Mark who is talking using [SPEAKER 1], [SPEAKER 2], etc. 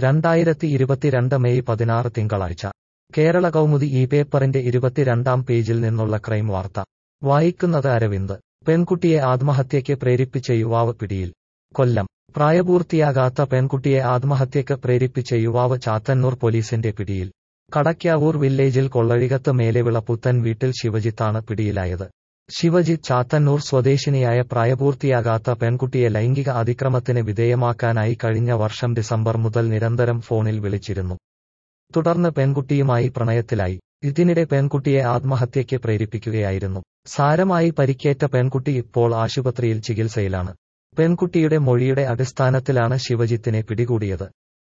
[SPEAKER 1] രണ്ടായിരത്തി ഇരുപത്തിരണ്ട് മെയ് പതിനാറ് തിങ്കളാഴ്ച കേരള കൗമുദി ഈ പേപ്പറിന്റെ ഇരുപത്തിരണ്ടാം പേജിൽ നിന്നുള്ള ക്രൈം വാർത്ത വായിക്കുന്നത് അരവിന്ദ് പെൺകുട്ടിയെ ആത്മഹത്യയ്ക്ക് പ്രേരിപ്പിച്ച യുവാവ് പിടിയിൽ കൊല്ലം പ്രായപൂർത്തിയാകാത്ത പെൺകുട്ടിയെ ആത്മഹത്യയ്ക്ക് പ്രേരിപ്പിച്ച യുവാവ് ചാത്തന്നൂർ പോലീസിന്റെ പിടിയിൽ കടയ്ക്കാവൂർ വില്ലേജിൽ കൊള്ളഴികത്ത് മേലെവിള പുത്തൻ വീട്ടിൽ ശിവജിത്താണ് പിടിയിലായത് ശിവജിത്ത് ചാത്തന്നൂർ സ്വദേശിനിയായ പ്രായപൂർത്തിയാകാത്ത പെൺകുട്ടിയെ ലൈംഗിക അതിക്രമത്തിന് വിധേയമാക്കാനായി കഴിഞ്ഞ വർഷം ഡിസംബർ മുതൽ നിരന്തരം ഫോണിൽ വിളിച്ചിരുന്നു തുടർന്ന് പെൺകുട്ടിയുമായി പ്രണയത്തിലായി ഇതിനിടെ പെൺകുട്ടിയെ ആത്മഹത്യയ്ക്ക് പ്രേരിപ്പിക്കുകയായിരുന്നു സാരമായി പരിക്കേറ്റ പെൺകുട്ടി ഇപ്പോൾ ആശുപത്രിയിൽ ചികിത്സയിലാണ് പെൺകുട്ടിയുടെ മൊഴിയുടെ അടിസ്ഥാനത്തിലാണ് ശിവജിത്തിനെ പിടികൂടിയത്